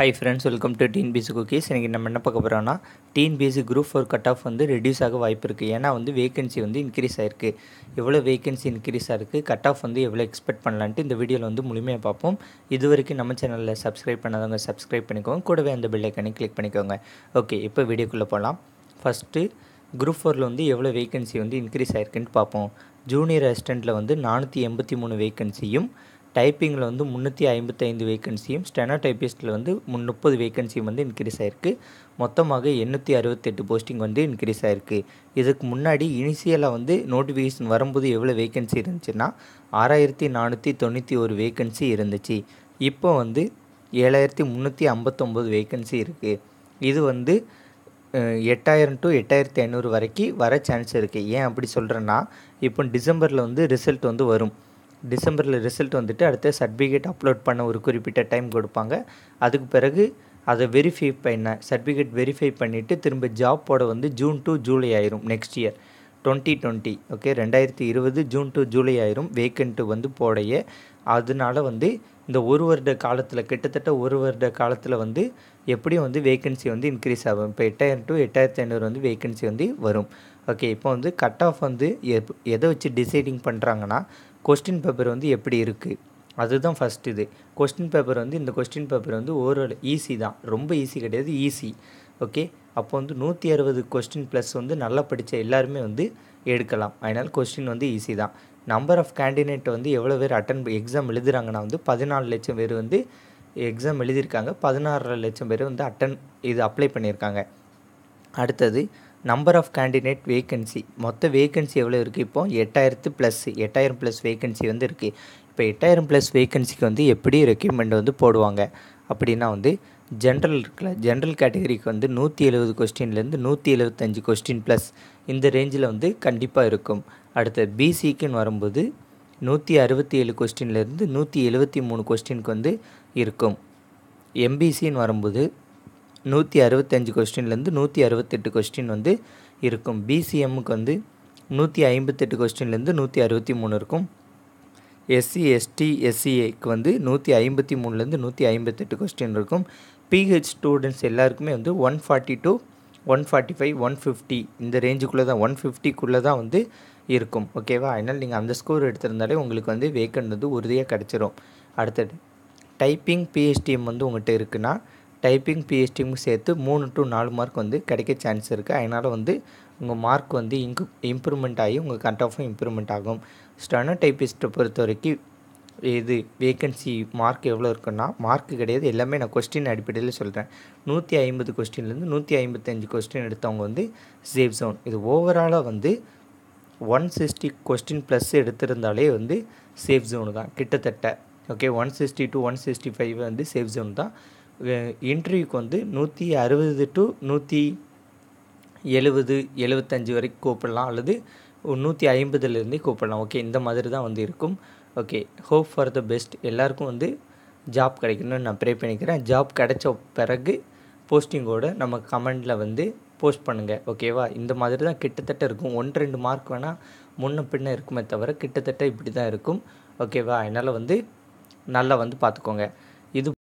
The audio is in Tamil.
high friends welcome to TNPSC cookies இன்றைக்கி நம்ம என்ன பார்க்க போகிறோம்னா TNPSC group four cut off வந்து ரெடியூஸ் ஆக வாய்ப்பு இருக்குது ஏன்னா வந்து வேகன்சி வந்து இன்க்ரீஸ் ஆயிருக்கு எவ்வளோ வேகன்சி இன்க்ரீஸ் ஆயிருக்கு கட் ஆஃப் வந்து எவ்வளோ எக்ஸ்பெக்ட் பண்ணலான்ட்டு இந்த வீடியோவில் வந்து முழுமையாக பார்ப்போம் இது வரைக்கும் நம்ம சேனலில் சப்ஸ்கிரைப் பண்ணாதவங்க சப்ஸ்கிரைப் பண்ணிக்கோங்க கூடவே அந்த பெல் ஐக்கனை கிளிக் பண்ணிக்கோங்க ஓகே இப்போ வீடியோக்குள்ளே போகலாம் ஃபஸ்ட்டு குரூப் ஃபோரில் வந்து எவ்வளோ வேகன்சி வந்து இன்க்ரீஸ் ஆயிருக்குன்னு பார்ப்போம் ஜூனியர் அசிஸ்டண்ட்டில் வந்து நானூற்றி எண்பத்தி மூணு வேகன்சியும் டைப்பிங்கில் வந்து முந்நூற்றி ஐம்பத்தைந்து வேகன்சியும் ஸ்டெனோ டைப்பிஸ்ட்டில் வந்து முன் முப்பது வேகன்சியும் வந்து இன்க்ரீஸ் ஆயிருக்கு மொத்தமாக எண்ணூற்றி அறுபத்தெட்டு போஸ்டிங் வந்து இன்க்ரீஸ் ஆயிருக்கு இதுக்கு முன்னாடி இனிஷியலாக வந்து நோட்டிஃபிகேஷன் வரும்போது எவ்வளோ வேகன்சி இருந்துச்சுன்னா ஆறாயிரத்தி நானூற்றி தொண்ணூற்றி ஒரு வேகன்சி இருந்துச்சு இப்போ வந்து ஏழாயிரத்தி முந்நூற்றி ஐம்பத்தொம்போது வேகன்சி இருக்குது இது வந்து அஹ், எட்டாயிரம் டு எட்டாயிரத்தி ஐநூறு வரைக்கும் வர சான்ஸ் இருக்குது ஏன் அப்படி சொல்கிறேன்னா இப்போ டிசம்பரில் வந்து ரிசல்ட் வந்து வரும் டிசம்பரில் ரிசல்ட் வந்துட்டு அடுத்த சர்டிஃபிகேட் அப்லோட் பண்ண ஒரு குறிப்பிட்ட டைம் கொடுப்பாங்க அதுக்கு பிறகு அதை வெரிஃபை பண்ண சர்டிஃபிகேட் வெரிஃபை பண்ணிவிட்டு திரும்ப ஜாப் போட வந்து ஜூன் டு ஜூலை ஆயிரும் next year twenty twenty okay ரெண்டாயிரத்தி இருபது ஜூன் டு ஜூலை ஆயிரும் வேக்கண்ட்டு வந்து போடைய அதனால வந்து இந்த ஒரு வருட காலத்தில் கிட்டத்தட்ட ஒரு வருட காலத்தில் வந்து எப்படியும் வந்து வேகன்சி வந்து இன்க்ரீஸ் ஆகும் இப்போ எட்டாயிரம் டு எட்டாயிரத்தி ஐநூறு வந்து வேகன்சி வந்து வரும் ஓகே இப்போ வந்து கட் ஆஃப் வந்து எப் எதை வச்சு டிசைடிங் பண்ணுறாங்கன்னா கொஸ்டின் பேப்பர் வந்து எப்படி இருக்குது அதுதான் ஃபஸ்ட் இது கொஸ்டின் பேப்பர் வந்து இந்த கொஸ்டின் பேப்பர் வந்து ஓரளவு ஈஸி தான் ரொம்ப ஈஸி கிடையாது ஈஸி ஓகே அப்போ வந்து நூற்றி அறுபது கொஸ்டின் ப்ளஸ் வந்து நல்லா படித்த எல்லாருமே வந்து எடுக்கலாம் அதனால் கொஸ்டின் வந்து ஈஸி தான் நம்பர் ஆஃப் கேண்டிடேட் வந்து எவ்வளோ பேர் அட்டன் எக்ஸாம் எழுதுறாங்கன்னா வந்து பதினாலு லட்சம் பேர் வந்து எக்ஸாம் எழுதியிருக்காங்க பதினாறரை லட்சம் பேர் வந்து அட்டன் இது அப்ளை பண்ணியிருக்காங்க அடுத்தது நம்பர் ஆஃப் கேண்டிடேட் வேகன்சி மொத்த வேகன்சி எவ்வளோ இருக்குது இப்போ எட்டாயிரத்து ப்ளஸ் எட்டாயிரம் ப்ளஸ் வேகன்சி வந்து இருக்குது இப்போ எட்டாயிரம் ப்ளஸ் வேகன்சிக்கு வந்து எப்படி ரெக்யூப்மெண்ட் வந்து போடுவாங்க அப்படின்னா வந்து ஜென்ரல் இருக்குல்ல ஜென்ரல் கேட்டகரிக்கு வந்து நூற்றி எழுபது கொஸ்டின்லேருந்து நூற்றி எழுபத்தஞ்சு கொஸ்டின் ப்ளஸ் இந்த ரேஞ்சில் வந்து கண்டிப்பாக இருக்கும் அடுத்து பிசிக்குன்னு வரும்போது நூற்றி அறுபத்தி ஏழு கொஸ்டின்லேருந்து நூற்றி எழுபத்தி மூணு கொஸ்டினுக்கு வந்து இருக்கும் எம்பிசின்னு வரும்போது நூற்றி அறுபத்தஞ்சு கொஸ்டின்லேருந்து நூற்றி அறுபத்தெட்டு கொஸ்டின் வந்து இருக்கும் பிசிஎம்முக்கு வந்து நூற்றி ஐம்பத்தெட்டு கொஸ்டின்லேருந்து நூற்றி அறுபத்தி மூணு இருக்கும் எஸ்சி எஸ்டி எஸ்சிஏக்கு வந்து நூற்றி ஐம்பத்தி மூணுலேருந்து நூற்றி ஐம்பத்தெட்டு கொஸ்டின் இருக்கும் பிஹெச் ஸ்டூடெண்ட்ஸ் எல்லாருக்குமே வந்து one forty to one forty five one fifty இந்த ரேஞ்சுக்குள்ளே தான் ஒன் ஃபிஃப்டிக்குள்ளே தான் வந்து இருக்கும் ஓகேவா அதனால் நீங்கள் அந்த ஸ்கோர் எடுத்திருந்தாலே உங்களுக்கு வந்து வேக்கண்ட் வந்து உறுதியாக கிடச்சிரும் அடுத்தது டைப்பிங் பிஹெச்டிஎம் வந்து உங்கள்கிட்ட இருக்குன்னா டைப்பிங் பிஹெச்டிஎம் சேர்த்து மூணு டு நாலு மார்க் வந்து கிடைக்க சான்ஸ் இருக்குது அதனால் வந்து உங்கள் மார்க் வந்து இங்கு இம்ப்ரூவ்மெண்ட் ஆகி உங்கள் கட் ஆஃபும் இம்ப்ரூவ்மெண்ட் ஆகும் ஸ்டனோ டைப்பிஸ்ட்டை பொறுத்த வரைக்கும் இது வேகன்சி மார்க் எவ்வளோ இருக்குன்னா மார்க் கிடையாது எல்லாமே நான் கொஸ்டின் அடிப்படையில் சொல்கிறேன் நூற்றி ஐம்பது கொஸ்டின்லேருந்து நூற்றி ஐம்பத்தஞ்சு கொஸ்டின் எடுத்தவங்க வந்து சேஃப் ஜோன் இது ஓவராலாக வந்து ஒன் சிக்ஸ்டி கொஸ்டின் ப்ளஸ் எடுத்திருந்தாலே வந்து சேஃப் ஜோனு தான் கிட்டத்தட்ட okay one sixty to one sixty five வந்து சேஃப் ஜோன் தான் இன்டர்வியூக்கு வந்து நூற்றி அறுபது டு நூற்றி எழுபது எழுபத்தஞ்சு வரைக்கும் கூப்பிடலாம் அல்லது நூற்றி ஐம்பதுலேருந்தே கூப்பிடலாம் ஓகே இந்த மாதிரி தான் வந்து இருக்கும் okay hope for the best எல்லாருக்கும் வந்து ஜாப் கிடைக்கணும்னு நான் ப்ரே பண்ணிக்கிறேன் ஜாப் கிடைச்ச பிறகு போஸ்டிங்கோட நம்ம கமெண்டில் வந்து போஸ்ட் பண்ணுங்கள் ஓகேவா இந்த மாதிரி தான் கிட்டத்தட்ட இருக்கும் ஒன்று ரெண்டு மார்க் வேணால் முன்ன பின்ன இருக்குமே தவிர கிட்டத்தட்ட இப்படி தான் இருக்கும் ஓகேவா அதனால் வந்து நல்லா வந்து பார்த்துக்கோங்க இது